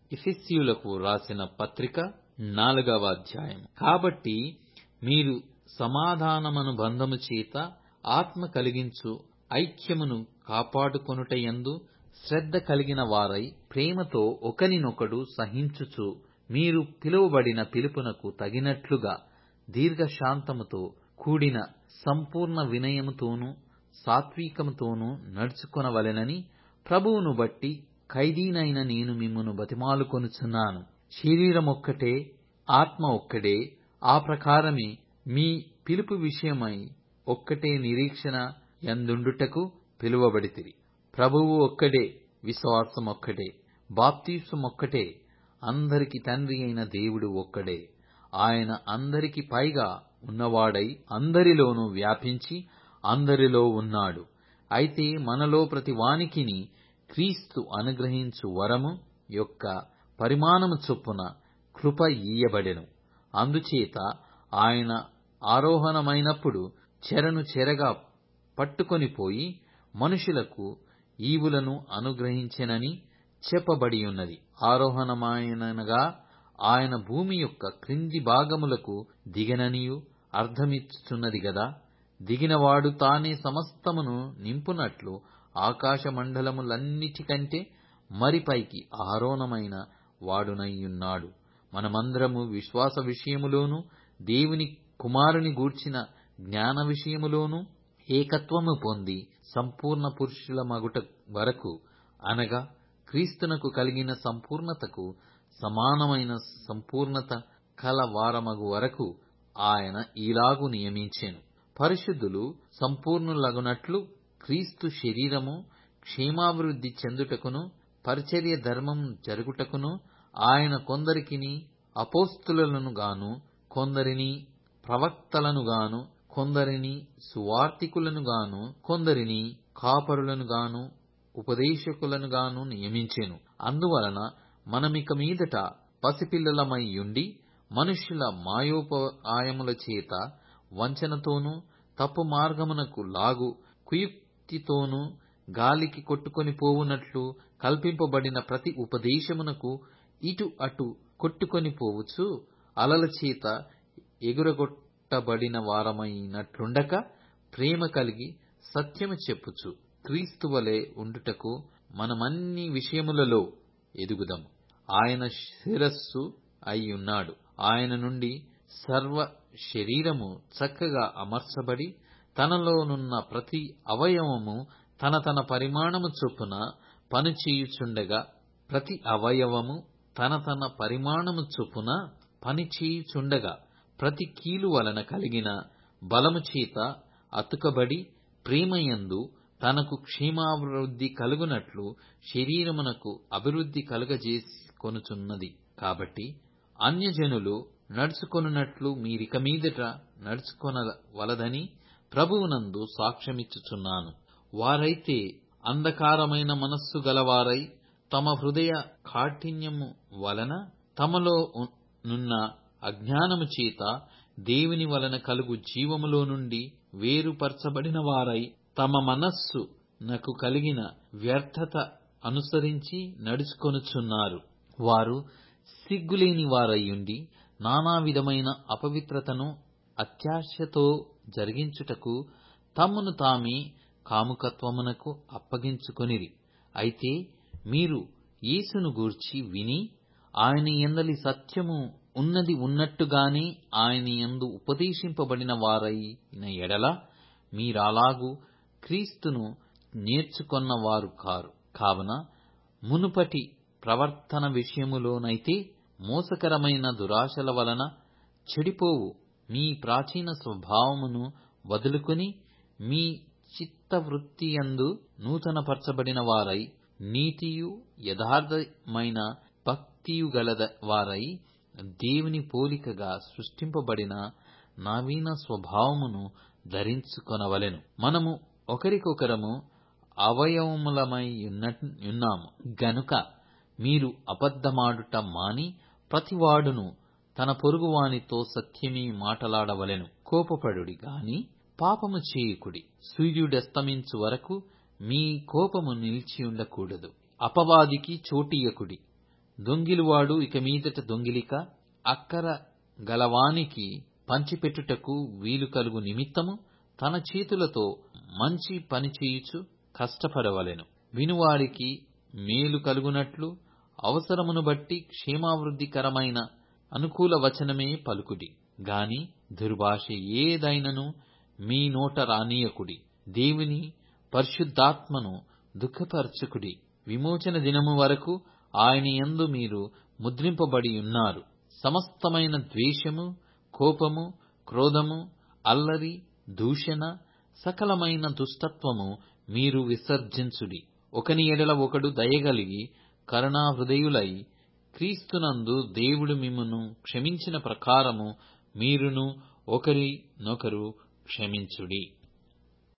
ఎఫెసీయులకు రాసిన పత్రిక నాలుగవ అధ్యాయం కాబట్టి మీరు సమాధానమను బంధము చేత ఆత్మ కలిగించు ఐక్యమును కాపాడుకొనుటయందు శ్రద్ధ కలిగిన వారై ప్రేమతో ఒకనినొకడు సహించుచు మీరు పిలువబడిన పిలుపునకు తగినట్లుగా దీర్ఘశాంతముతో కూడిన సంపూర్ణ వినయముతోనూ సాత్వికముతోనూ నడుచుకొనవలెనని ప్రభువును బట్టి ఖైదీనైన నేను మిమ్మును బతిమాలుకొనుచున్నాను శరీరమొక్కటే ఆత్మ ఒక్కడే ఆ ప్రకారమే మీ పిలుపు విషయమై ఒక్కటే నిరీక్షణ యందుండుటకు పిలువబడితిరి ప్రభువు ఒక్కడే విశ్వాసమొక్కటే బాప్తిస్మొక్కటే అందరికి తండ్రి అయిన దేవుడు ఒక్కడే ఆయన అందరికి పైగా ఉన్నవాడై అందరిలోనూ వ్యాపించి అందరిలో ఉన్నాడు అయితే మనలో ప్రతి వానికిని క్రీస్తు అనుగ్రహించు వరము యొక్క పరిమాణము చొప్పున కృప ఇయ్యబడెను అందుచేత ఆయన ఆరోహణమైనప్పుడు చెరను చెరగా పట్టుకొనిపోయి మనుషులకు ఈవులను అనుగ్రహించెనని చెప్పబడియున్నది ఆరోహణమాయనగా ఆయన భూమి యొక్క క్రింది భాగములకు దిగననియు అర్థమిచ్చుచున్నది గదా దిగినవాడు తానే సమస్తమును నింపునట్లు ఆకాశమండలములన్నిటికంటే మరి పైకి ఆరోహణమైన వాడునయ్యున్నాడు మనమందరము విశ్వాస విషయములోను దేవుని కుమారుని గూర్చిన జ్ఞాన విషయములోను ఏకత్వము పొంది సంపూర్ణ పురుషుల మగుట వరకు అనగా క్రీస్తునకు కలిగిన సంపూర్ణతకు సమానమైన సంపూర్ణత కల వారమగు వరకు ఆయన ఈలాగు నియమించెను పరిశుద్ధులు సంపూర్ణులగునట్లు క్రీస్తు శరీరము క్షేమాభివృద్ధి చెందుటకును పరిచర్య ధర్మం జరుగుటకును ఆయన కొందరికిని అపోస్తులను గాను కొందరిని ప్రవక్తలను గాను కొందరిని సువార్తికులను గాను కొందరిని కాపరులను గాను ఉపదేశకులను గాను నియమించెను అందువలన మనమిక మీదట పసిపిల్లలమై యుండి మనుష్యుల మాయోపాయముల చేత వంచనతోనూ తప్పు మార్గమునకు లాగు కుయుక్తితోనూ గాలికి కొట్టుకొని పోవునట్లు కల్పింపబడిన ప్రతి ఉపదేశమునకు ఇటు అటు కొట్టుకొని పోవచ్చు అలల చేత ఎగురగొట్టబడిన వారమైనట్లుండక ప్రేమ కలిగి సత్యము చెప్పుచు క్రీస్తువలే ఉండుటకు మనమన్ని విషయములలో ఎదుగుదము ఆయన శిరస్సు అయ్యున్నాడు ఆయన నుండి సర్వ శరీరము చక్కగా అమర్చబడి తనలోనున్న ప్రతి అవయవము తన తన పరిమాణము చొప్పున పనిచేయుచుండగా ప్రతి అవయవము తన తన పరిమాణము చొప్పున పనిచేయుచుండగా ప్రతి కీలు వలన కలిగిన బలము చేత అతుకబడి ప్రేమయందు తనకు క్షేమాభివృద్ధి కలుగునట్లు శరీరమునకు అభివృద్ధి కలుగజేసుకొనుచున్నది కాబట్టి అన్యజనులు నడుచుకొనున్నట్లు మీరిక మీదట నడుచుకొనవలదని ప్రభువునందు సాక్ష్యమిచ్చుచున్నాను వారైతే అంధకారమైన మనస్సు గలవారై తమ హృదయ కాఠిన్యము వలన తమలో నున్న అజ్ఞానము చేత దేవుని వలన కలుగు జీవములో నుండి వేరుపరచబడిన వారై తమ మనస్సు నకు కలిగిన వ్యర్థత అనుసరించి నడుచుకొనుచున్నారు వారు సిగ్గులేని వారయ్యుండి నానా విధమైన అపవిత్రతను అత్యాశతో జరిగించుటకు తమ్మును తామే కాముకత్వమునకు అప్పగించుకొనిరి అయితే మీరు యేసును గూర్చి విని ఆయన ఎందలి సత్యము ఉన్నది ఉన్నట్టుగానే ఆయన యందు ఉపదేశింపబడిన వారైన ఎడల మీరలాగు క్రీస్తును నేర్చుకొన్న వారు కారు కావున మునుపటి ప్రవర్తన విషయములోనైతే మోసకరమైన దురాశల వలన చెడిపోవు మీ ప్రాచీన స్వభావమును వదులుకొని మీ చిత్తవృత్తియందు నూతనపరచబడిన వారై నీతియు యథార్థమైన భక్తియు గల వారై దేవుని పోలికగా సృష్టింపబడిన నవీన స్వభావమును ధరించుకొనవలెను మనము ఒకరికొకరము అవయవములమై ఉన్నాము గనుక మీరు అబద్ధమాడుట మాని ప్రతివాడును తన పొరుగువానితో సత్యమే మాటలాడవలెను కోపపడుడి గాని పాపము చేయకుడి సూర్యుడస్తమించు వరకు మీ కోపము నిలిచియుండకూడదు అపవాదికి చోటియకుడి దొంగిలువాడు ఇక మీదట దొంగిలిక అక్కర గలవానికి పంచిపెట్టుటకు వీలు కలుగు నిమిత్తము తన చేతులతో మంచి పని చేయుచు కష్టపడవలెను వినువారికి మేలు కలుగునట్లు అవసరమును బట్టి క్షేమావృద్ధికరమైన అనుకూల వచనమే పలుకుడి గాని దుర్భాష ఏదైనను మీ నోట రానీయకుడి దేవుని పరిశుద్ధాత్మను దుఃఖపరచుకుడి విమోచన దినము వరకు ఆయన యందు మీరు ముద్రింపబడి ఉన్నారు సమస్తమైన ద్వేషము కోపము క్రోధము అల్లరి దూషణ సకలమైన దుష్టత్వము మీరు విసర్జించుడి ఒకని ఎడల ఒకడు దయగలిగి కరుణాహృదయులై క్రీస్తునందు దేవుడు మిమ్మును క్షమించిన ప్రకారము మీరును ఒకరినొకరు క్షమించుడి